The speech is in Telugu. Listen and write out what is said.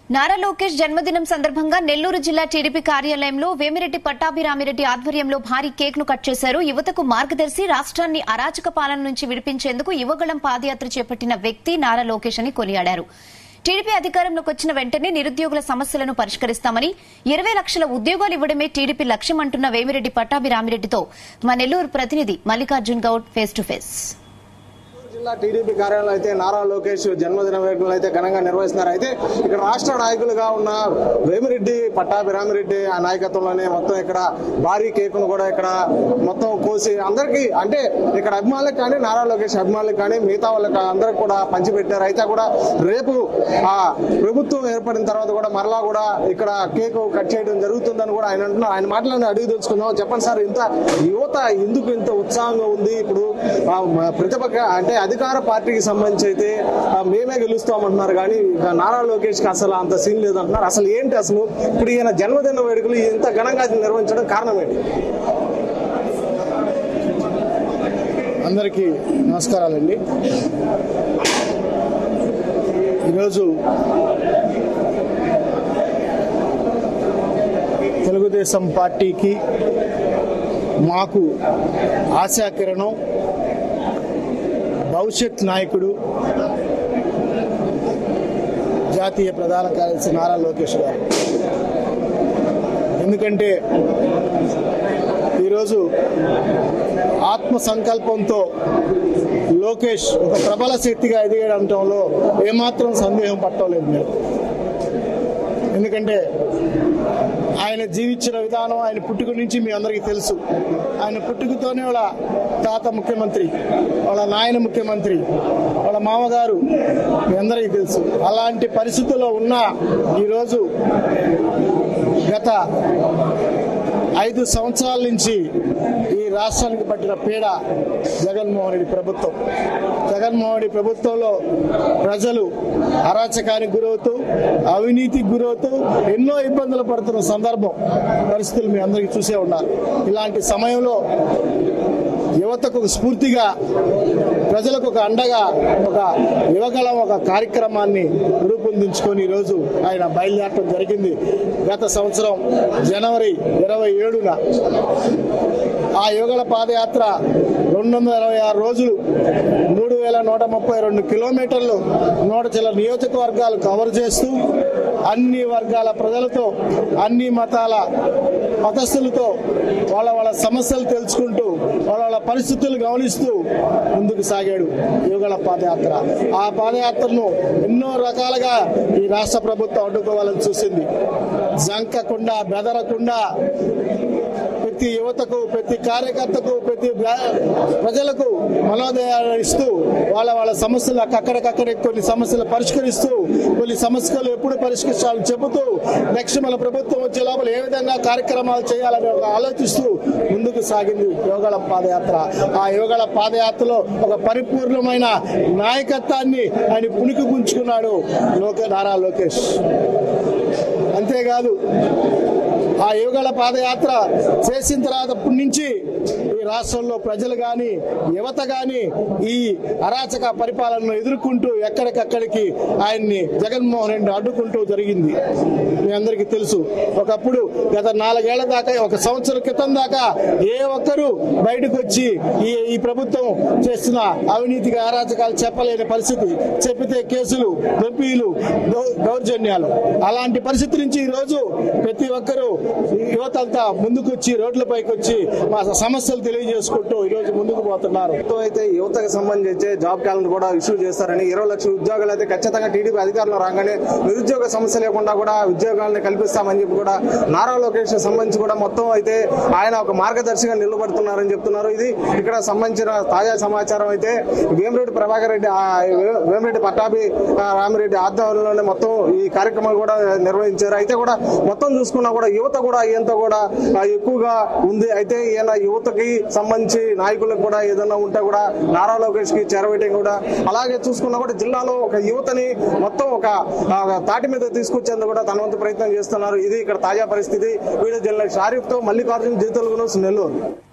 నారా లోకేష్ జన్మదినం సందర్భంగా నెల్లూరు జిల్లా టీడీపీ కార్యాలయంలో వేమిరెడ్డి పట్టాభిరామిరెడ్డి ఆధ్వర్యంలో భారీ కేక్ ను కట్ చేశారు యువతకు మార్గదర్శి రాష్ట్రాన్ని అరాచక పాలన నుంచి విడిపించేందుకు యువగళం పాదయాత్ర చేపట్టిన వ్యక్తి నారా లోకేష్ అని కొనియాడారు టీడీపీ అధికారంలోకి వచ్చిన వెంటనే నిరుద్యోగుల సమస్యలను పరిష్కరిస్తామని ఇరవై లక్షల ఉద్యోగాలు ఇవ్వడమే టీడీపీ లక్ష్యం అంటున్న వేమిరెడ్డి పట్టాభిరామిరెడ్డితో మా నెల్లూరు ప్రతినిధి Mallikarjun Goud face to face జిల్లా టీడీపీ కార్యాలయంలో అయితే నారా లోకేష్ జన్మదిన వేడుకలు అయితే ఘనంగా నిర్వహిస్తున్నారు అయితే ఇక్కడ రాష్ట్ర నాయకులుగా ఉన్న వేమిరెడ్డి పట్టాభిరామిరెడ్డి ఆ నాయకత్వంలోనే మొత్తం ఇక్కడ భారీ కేకును కూడా ఇక్కడ మొత్తం కోసి అందరికీ అంటే ఇక్కడ అభిమానులకు కానీ నారా లోకేష్ అభిమానులకు కానీ మిగతా వాళ్ళకి అందరికి కూడా పంచిపెట్టారు అయితే కూడా రేపు ఆ ప్రభుత్వం ఏర్పడిన తర్వాత కూడా మరలా కూడా ఇక్కడ కేకు కట్ చేయడం జరుగుతుందని కూడా ఆయన అంటున్నారు ఆయన మాటలను అడిగి తెలుసుకుందాం చెప్పండి సార్ ఇంత యువత ఎందుకు ఇంత ఉత్సాహంగా ఉంది ఇప్పుడు ఆ, మ- ప్రతిపక్ష అంటే అధికార పార్టీకి సంబంధించి అయితే ఆ, మేమే గెలుస్తామంటున్నారు కానీ ఇక నారా లోకేష్ కి అసలు అంత సీన్ లేదంటున్నారు అసలు ఏంటి అసలు ఇప్పుడు ఈయన జన్మదిన వేడుకలు ఇంత ఘనంగా నిర్వహించడం కారణం ఏంటి అందరికీ నమస్కారాలండి ఈరోజు తెలుగుదేశం పార్టీకి మాకు ఆశాకిరణం భవిష్యత్ నాయకుడు జాతీయ ప్రధాన కార్యదర్శి నారా లోకేష్ గారు ఎందుకంటే ఈరోజు ఆత్మ సంకల్పంతో లోకేష్ ఒక ప్రబల శక్తిగా ఎదిగడంలో ఏమాత్రం సందేహం పట్టలేదు మేము ఎందుకంటే ఆయన జీవించిన విధానం ఆయన పుట్టుక నుంచి మీ అందరికీ తెలుసు ఆయన పుట్టుకతోనే వాళ్ళ తాత ముఖ్యమంత్రి వాళ్ళ నాయన ముఖ్యమంత్రి వాళ్ళ మామగారు మీ అందరికీ తెలుసు అలాంటి పరిస్థితుల్లో ఉన్న ఈరోజు గత ఐదు సంవత్సరాల నుంచి ఈ రాష్ట్రానికి పట్టిన పీడ జగన్మోహన్ రెడ్డి ప్రభుత్వం జగన్మోహన్ రెడ్డి ప్రభుత్వంలో ప్రజలు అరాచకానికి గురవుతూ అవినీతికి గురవుతూ ఎన్నో ఇబ్బందులు పడుతున్న సందర్భం పరిస్థితులు మీ అందరికీ చూసే ఉన్నారు ఇలాంటి సమయంలో యువతకు ఒక స్ఫూర్తిగా ప్రజలకు ఒక అండగా ఒక యువగలం ఒక కార్యక్రమాన్ని రూపొందించుకొని ఈరోజు ఆయన బయలుదేరటం జరిగింది గత సంవత్సరం జనవరి ఇరవై ఏడున ఆ యువగల పాదయాత్ర రెండు వందల ఇరవై ఆరు రోజులు మూడు వేల నూట ముప్పై రెండు కిలోమీటర్లు నూట చిల నియోజకవర్గాలు కవర్ చేస్తూ అన్ని వర్గాల ప్రజలతో అన్ని మతాల మతస్థులతో వాళ్ళ వాళ్ళ సమస్యలు తెలుసుకుంటూ వాళ్ళ వాళ్ళ పరిస్థితులు గమనిస్తూ ముందుకు సాగాడు యువగల పాదయాత్ర ఆ పాదయాత్రను ఎన్నో రకాలుగా ఈ రాష్ట్ర ప్రభుత్వం అడ్డుకోవాలని చూసింది జంకకుండా బెదరకుండా ప్రతి యువతకు ప్రతి కార్యకర్తకు ప్రతి ప్ర- ప్రజలకు మనోదయాలు ఇస్తూ వాళ్ళ వాళ్ళ సమస్యలు అక్కడికక్కడే కొన్ని సమస్యలు పరిష్కరిస్తూ కొన్ని సమస్యలు ఎప్పుడు పరిష్కరించాలని చెబుతూ నెక్స్ట్ మన ప్రభుత్వం వచ్చే లోపల ఏ విధంగా కార్యక్రమాలు చేయాలని ఒక ఆలోచిస్తూ ముందుకు సాగింది యోగాల పాదయాత్ర ఆ యోగాల పాదయాత్రలో ఒక పరిపూర్ణమైన నాయకత్వాన్ని ఆయన పుణికి పుంజుకున్నాడు లోకే నారా లోకేష్ అంతేకాదు ఆ యువగల పాదయాత్ర చేసిన తర్వాత అప్పటి నుంచి ఈ రాష్ట్రంలో ప్రజలు గాని యువత గాని ఈ అరాచక పరిపాలనను ఎదుర్కొంటూ ఎక్కడికక్కడికి ఆయన్ని జగన్మోహన్ రెడ్డి అడ్డుకుంటూ జరిగింది మీ అందరికీ తెలుసు ఒకప్పుడు గత నాలుగేళ్ల దాకా ఒక సంవత్సరం క్రితం దాకా ఏ ఒక్కరూ బయటకు వచ్చి ఈ ఈ ప్రభుత్వం చేస్తున్న అవినీతిగా అరాచకాలు చెప్పలేని పరిస్థితి చెప్పితే కేసులు దొప్పిలు దౌ- దౌర్జన్యాలు అలాంటి పరిస్థితి నుంచి ఈ రోజు ప్రతి ఒక్కరూ యువత అంతా ముందుకు వచ్చి రోడ్లపైకి వచ్చి మా సమస్యలు తెలియజేసుకుంటూ ఈ రోజు ముందుకు పోతున్నారు ప్రభుత్వం అయితే యువతకు సంబంధించి జాబ్ క్యాలెండర్ కూడా ఇష్యూ చేస్తారని ఇరవై లక్షల ఉద్యోగాలు అయితే ఖచ్చితంగా టీడీపీ అధికారంలో రాగానే నిరుద్యోగ సమస్య లేకుండా కూడా ఉద్యోగాలను కల్పిస్తామని చెప్పి కూడా నారా లోకేష్ సంబంధించి కూడా మొత్తం అయితే ఆయన ఒక మార్గదర్శిగా నిలబడుతున్నారని చెప్తున్నారు ఇది ఇక్కడ సంబంధించిన తాజా సమాచారం అయితే వేమిరెడ్డి ప్రభాకర్ రెడ్డి ఆ, వే- వేమిరెడ్డి పట్టాభి ఆ, రామిరెడ్డి ఆధ్వర్యంలోనే మొత్తం ఈ కార్యక్రమాలు కూడా నిర్వహించారు అయితే కూడా మొత్తం చూసుకున్నా కూడా యువత కూడా ఈయంతో కూడా ఆ, ఎక్కువగా ఉంది అయితే ఈయన యువతకి సంబంధించి నాయకులకు కూడా ఏదైనా ఉంటే కూడా నారా లోకేష్ కి చేరవేయటం కూడా అలాగే చూసుకున్నా కూడా జిల్లాలో ఒక యువతని మొత్తం ఒక ఆ, తాటి మీద తీసుకొచ్చేందుకు కూడా తన వంతు ప్రయత్నం చేస్తున్నారు ఇది ఇక్కడ తాజా పరిస్థితి వీడియో జిల్లా షారీఫ్ తో మల్లికార్జున జీతలు నెల్లూరు